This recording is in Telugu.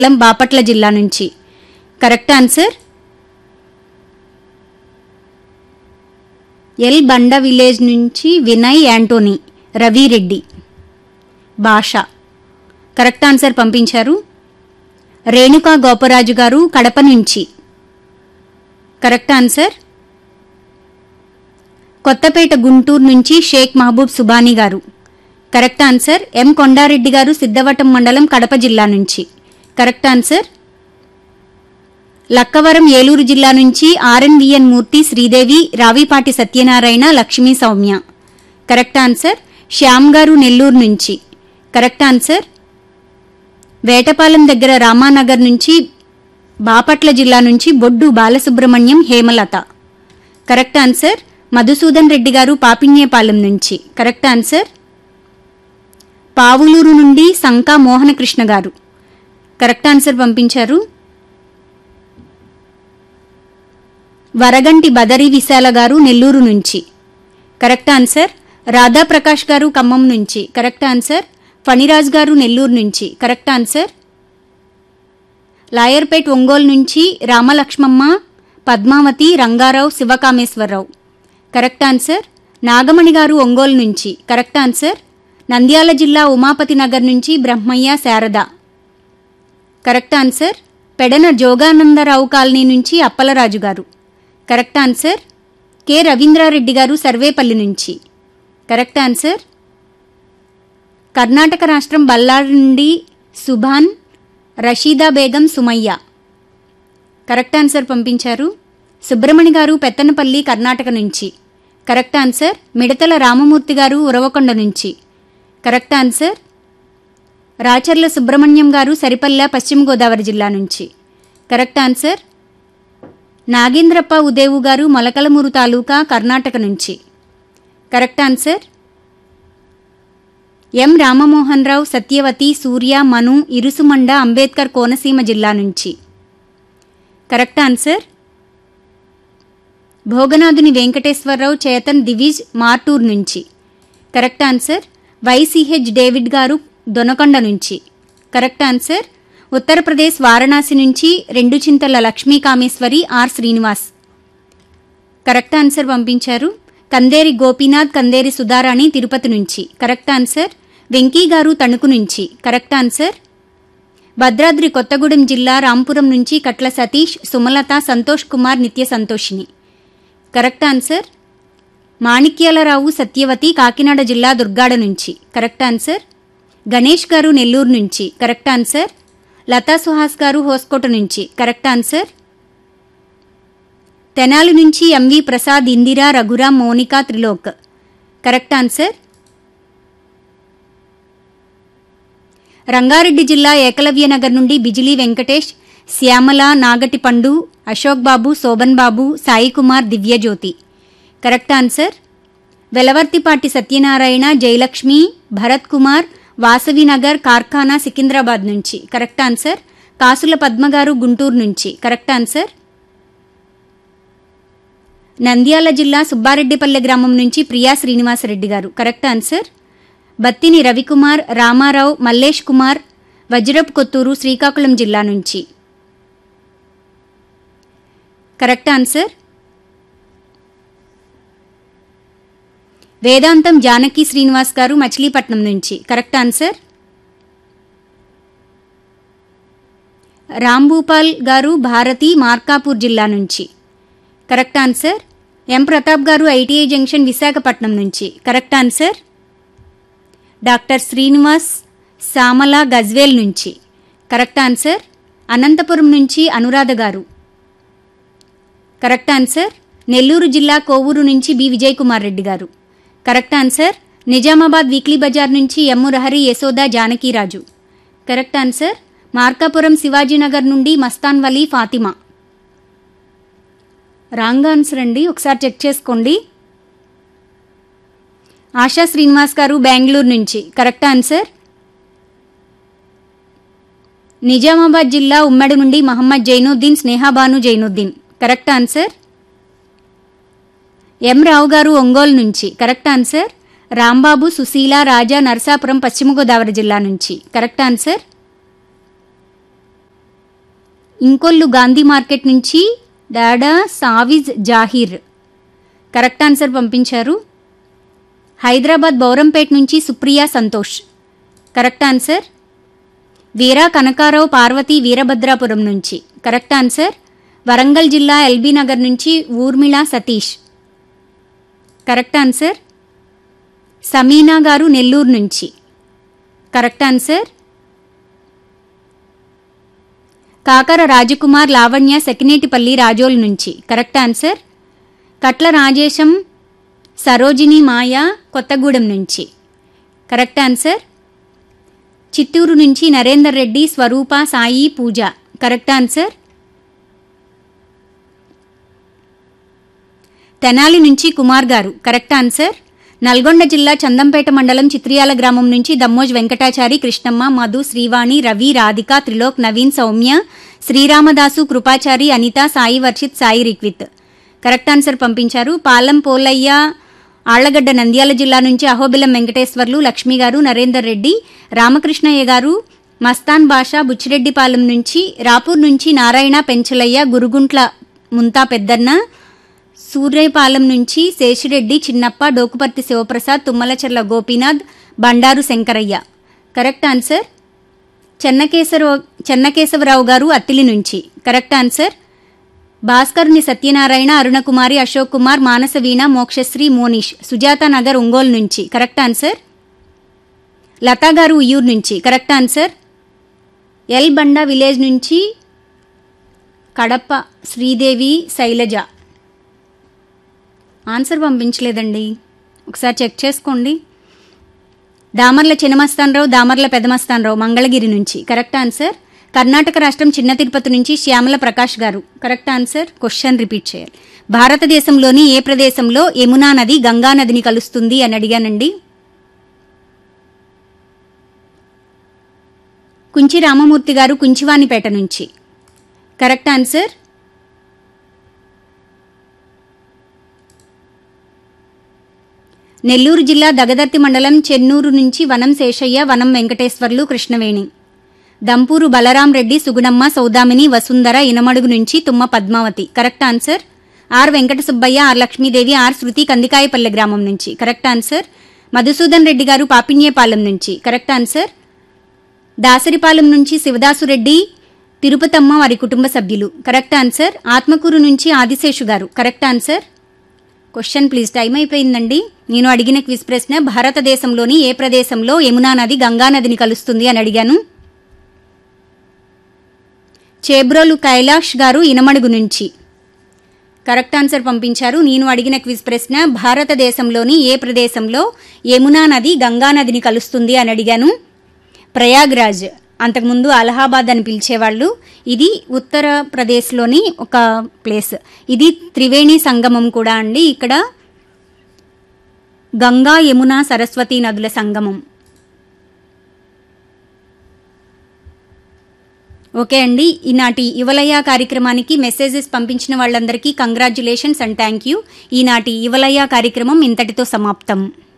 మండలం బాపట్ల జిల్లా నుంచి correct answer L Banda village నుంచి వినయ్ యాంటోనీ రవిరెడ్డి భాష కరెక్ట్ ఆన్సర్ పంపించారు రేణుకా గోపరాజు గారు కడప నుంచి కరెక్ట్ ఆన్సర్ కొత్తపేట గుంటూరు నుంచి షేక్ మహబూబ్ సుబానీ గారు కరెక్ట్ ఆన్సర్ ఎం కొండారెడ్డి గారు సిద్ధవటం మండలం కడప జిల్లా నుంచి కరెక్ట్ ఆన్సర్ లక్కవరం ఏలూరు జిల్లా నుంచి RNVN Murthy Sridevi Ravipati Satyanarayana Lakshmi Soumya correct answer Shyam garu Nellore నుంచి కరెక్ట్ ఆన్సర్ వేటపాలెం దగ్గర రామానగర్ నుంచి బాపట్ల జిల్లా నుంచి బొడ్డు బాలసుబ్రహ్మణ్యం హేమలత కరెక్ట్ ఆన్సర్ మధుసూదన్ రెడ్డి గారు పాపిన్యేపాలెం నుంచి కరెక్ట్ ఆన్సర్ పావులూరు నుండి సంకా మోహనకృష్ణ గారు కరెక్ట్ ఆన్సర్ పంపించారు వరగంటి బదరి విశాల గారు నెల్లూరు నుంచి కరెక్ట్ ఆన్సర్ రాధాప్రకాష్ గారు ఖమ్మం నుంచి కరెక్ట్ ఆన్సర్ ఫణిరాజ్ గారు నెల్లూరు నుంచి కరెక్ట్ ఆన్సర్ లాయర్పేట్ ఒంగోలు నుంచి రామలక్ష్మమ్మ పద్మావతి రంగారావు శివకామేశ్వరరావు కరెక్ట్ ఆన్సర్ నాగమణి గారు ఒంగోలు నుంచి కరెక్ట్ ఆన్సర్ నంద్యాల జిల్లా ఉమాపతి నగర్ నుంచి Brahmaiah Sarada correct answer Pedana Joganandarao colony నుంచి అప్పలరాజు గారు కరెక్ట్ ఆన్సర్ కె రవీంద్రారెడ్డి గారు సర్వేపల్లి నుంచి కరెక్ట్ ఆన్సర్ కర్ణాటక రాష్ట్రం బళ్ళారి నుండి సుభాన్ రషీదా బేగం సుమయ్య కరెక్ట్ ఆన్సర్ పంపించారు సుబ్రమణి గారు పెత్తనపల్లి కర్ణాటక నుంచి కరెక్ట్ ఆన్సర్ మిడతల రామమూర్తి గారు ఉరవకొండ నుంచి కరెక్ట్ ఆన్సర్ రాచర్ల సుబ్రహ్మణ్యం గారు సరిపల్లె పశ్చిమ గోదావరి జిల్లా నుంచి కరెక్ట్ ఆన్సర్ నాగేంద్రప్ప ఉదేవు గారు మొలకలమూరు తాలూకా కర్ణాటక నుంచి correct answer M Ramamohan Rao Satyavathi Surya Manu Irusumanda Ambedkar Konaseema జిల్లా నుంచి కరెక్ట్ ఆన్సర్ భోగనాథుని వెంకటేశ్వరరావు చేతన్ దివిజ్ మార్టూర్ నుంచి కరెక్ట్ ఆన్సర్ వైసిహెచ్ డేవిడ్ గారు దొనకొండ నుంచి కరెక్ట్ ఆన్సర్ ఉత్తరప్రదేశ్ వారణాసి నుంచి రెండు Chintala Lakshmi Kameswari R Srinivas correct answer పంపించారు కందేరి గోపీనాథ్ కందేరి సుధారాణి తిరుపతి నుంచి కరెక్ట్ ఆన్సర్ వెంకీ గారు తణుకు నుంచి కరెక్ట్ ఆన్సర్ భద్రాద్రి కొత్తగూడెం జిల్లా రాంపురం నుంచి కట్ల సతీష్ సుమలత సంతోష్ కుమార్ నిత్య సంతోషిని కరెక్ట్ ఆన్సర్ మాణిక్యాలరావు సత్యవతి కాకినాడ జిల్లా దుర్గాడ నుంచి కరెక్ట్ ఆన్సర్ గణేష్ గారు నెల్లూరు నుంచి కరెక్ట్ ఆన్సర్ లతా సుహాస్ గారు హోస్కోట నుంచి కరెక్ట్ ఆన్సర్ తెనాలి నుంచి MV Prasad Indira Raghuram Monika Trilok correct answer Rangareddy జిల్లా ఏకలవ్య నగర్ నుండి బిజిలీ వెంకటేష్ శ్యామల నాగటి పండు అశోక్ బాబు శోభన్ బాబు సాయి కుమార్ దివ్యజ్యోతి కరెక్ట్ ఆన్సర్ వెలవర్తిపాటి సత్యనారాయణ జయలక్ష్మి భరత్ కుమార్ వాసవినగర్ కార్ఖానా సికింద్రాబాద్ నుంచి కరెక్ట్ ఆన్సర్ కాసుల పద్మ గారు గుంటూరు నుంచి కరెక్ట్ ఆన్సర్ నంద్యాల జిల్లా సుబ్బారెడ్డిపల్లె గ్రామం నుంచి ప్రియా శ్రీనివాసరెడ్డి గారు కరెక్ట్ ఆన్సర్ బత్తిని రవికుమార్ రామారావు మల్లేష్ కుమార్ వజ్రపు కొత్తూరు శ్రీకాకుళం జిల్లా నుంచి కరెక్ట్ ఆన్సర్ వేదాంతం జానకి శ్రీనివాస్ గారు మచిలీపట్నం నుంచి కరెక్ట్ ఆన్సర్ రాంభూపాల్ గారు భారతి మార్కాపూర్ జిల్లా నుంచి కరెక్ట్ ఆన్సర్ ఎం ప్రతాప్ గారు ఐటీఐ జంక్షన్ విశాఖపట్నం నుంచి correct answer doctor Srinivas Samala Gajwel నుంచి కరెక్ట్ ఆన్సర్ అనంతపురం నుంచి అనురాధ గారు కరెక్ట్ ఆన్సర్ నెల్లూరు జిల్లా కోవూరు నుంచి B Vijay Kumar Reddy garu correct answer Nizamabad weekly bazaar నుంచి M Murahari Yashoda Janakiraju correct answer Markapuram Shivajinagar నుండి మస్తాన్ వలీ ఫాతిమా రాంగ్ ఆన్సర్ అండి ఒకసారి చెక్ చేసుకోండి ఆశా శ్రీనివాస్ గారు బెంగళూరు నుంచి కరెక్ట్ ఆన్సర్ నిజామాబాద్ జిల్లా ఉమ్మడి నుండి Mohammed Zainuddin Snehabanu Zainuddin correct answer M Rao garu Ongole నుంచి కరెక్ట్ ఆన్సర్ రాంబాబు సుశీల రాజా నరసాపురం పశ్చిమ గోదావరి జిల్లా నుంచి correct answer Inkollu Gandhi market నుంచి డాడా సావిజ్ జాహీర్ కరెక్ట్ ఆన్సర్ పంపించారు హైదరాబాద్ బౌరంపేట్ నుంచి సుప్రియా సంతోష్ కరెక్ట్ ఆన్సర్ వీరా కనకారావు పార్వతి వీరభద్రాపురం నుంచి కరెక్ట్ ఆన్సర్ వరంగల్ జిల్లా ఎల్బీ నగర్ నుంచి ఊర్మిళ సతీష్ కరెక్ట్ ఆన్సర్ సమీనా గారు నెల్లూరు నుంచి కరెక్ట్ ఆన్సర్ కాకర రాజకుమార్ లావణ్య సెకినేటిపల్లి రాజోల్ నుంచి కరెక్ట్ ఆన్సర్ కట్ల రాజేశం సరోజిని మాయ కొత్తగూడెం నుంచి కరెక్ట్ ఆన్సర్ చిత్తూరు నుంచి నరేందర్ రెడ్డి స్వరూప సాయి పూజ కరెక్ట్ ఆన్సర్ తెనాలి నుంచి కుమార్ గారు కరెక్ట్ ఆన్సర్ నల్గొండ జిల్లా చందంపేట మండలం చిత్రియాల గ్రామం నుంచి దమ్మోజ్ వెంకటాచారి కృష్ణమ్మ మధు శ్రీవాణి రవి రాధిక త్రిలోక్ నవీన్ సౌమ్య శ్రీరామదాసు కృపాచారి అనిత సాయి వర్షిత్ సాయి రిక్విత్ కరెక్ట్ ఆన్సర్ పంపించారు పాలం పోలయ్య ఆళ్లగడ్డ నంద్యాల జిల్లా నుంచి అహోబిలం వెంకటేశ్వర్లు లక్ష్మి గారు నరేందర్ రెడ్డి రామకృష్ణయ్య గారు మస్తాన్ బాషా బుచ్చిరెడ్డిపాలెం నుంచి రాపూర్ నుంచి నారాయణ పెంచలయ్య గురుగుంట్ల ముంతా పెద్దన్న సూర్యపాలెం నుంచి శేషిరెడ్డి చిన్నప్ప డోకుపర్తి శివప్రసాద్ తుమ్మలచెర్ల గోపీనాథ్ బండారు శంకరయ్య కరెక్ట్ ఆన్సర్ చెన్నకేశవ చెన్నకేశవరావు గారు అత్తిలి నుంచి కరెక్ట్ ఆన్సర్ భాస్కర్ని సత్యనారాయణ అరుణకుమారి అశోక్ కుమార్ మానస వీణ మోక్షశ్రీ మోనీష్ సుజాత నగర్ ఒంగోలు నుంచి కరెక్ట్ ఆన్సర్ లతా గారు ఉయ్యూరు నుంచి correct answer L Banda village నుంచి కడప శ్రీదేవి శైలజ ఆన్సర్ పంపించలేదండి ఒకసారి చెక్ చేసుకోండి దామర్ల చిన్నమస్తానరావు దామర్ల పెదమస్తానరావు మంగళగిరి నుంచి కరెక్ట్ ఆన్సర్ కర్ణాటక రాష్ట్రం చిన్న తిరుపతి నుంచి శ్యామల ప్రకాష్ గారు కరెక్ట్ ఆన్సర్ క్వశ్చన్ రిపీట్ చేయాలి భారతదేశంలోని ఏ ప్రదేశంలో యమునా నది గంగా నదిని కలుస్తుంది అని అడిగానండి కుంచి రామమూర్తి గారు కుంచివానిపేట నుంచి కరెక్ట్ ఆన్సర్ నెల్లూరు జిల్లా దగదర్తి మండలం చెన్నూరు నుంచి వనం శేషయ్య వనం వెంకటేశ్వర్లు కృష్ణవేణి దంపూరు బలరాం రెడ్డి సుగుణమ్మ సౌదామిని వసుంధర ఇనమడుగు నుంచి Tumma Padmavathi correct answer R Venkata Subbaiah R Lakshmidevi R Shruthi Kandikayapalle గ్రామం నుంచి కరెక్ట్ ఆన్సర్ మధుసూదన్ రెడ్డి గారు పాపిన్యేపాలెం నుంచి కరెక్ట్ ఆన్సర్ దాసరిపాలెం నుంచి శివదాసురెడ్డి తిరుపతమ్మ వారి కుటుంబ సభ్యులు కరెక్ట్ ఆన్సర్ ఆత్మకూరు నుంచి Adiseshu garu correct answer question please time అయిపోయిందండి నేను అడిగిన క్విజ్ ప్రశ్న భారతదేశంలోని ఏ ప్రదేశంలో యమునా నది గంగా నదిని కలుస్తుంది అని అడిగాను చేబ్రోలు కైలాష్ గారు ఇనమడుగు నుంచి కరెక్ట్ ఆన్సర్ పంపించారు నేను అడిగిన క్విజ్ ప్రశ్న భారతదేశంలోని ఏ ప్రదేశంలో యమునా నది గంగా నదిని కలుస్తుంది అని అడిగాను ప్రయాగ్రాజ్ అంతకుముందు అలహాబాద్ అని పిలిచేవాళ్ళు ఇది ఉత్తరప్రదేశ్లోని ఒక ప్లేస్ ఇది త్రివేణి సంగమం కూడా అండి ఇక్కడ గంగా యమున సరస్వతి నదుల సంగమం ఓకే అండి ఈనాటి యువలయ కార్యక్రమానికి మెసేజెస్ పంపించిన వాళ్ళందరికీ కంగ్రాచ్యులేషన్స్ అండ్ థ్యాంక్ యూ ఈనాటి యువలయ కార్యక్రమం ఇంతటితో సమాప్తం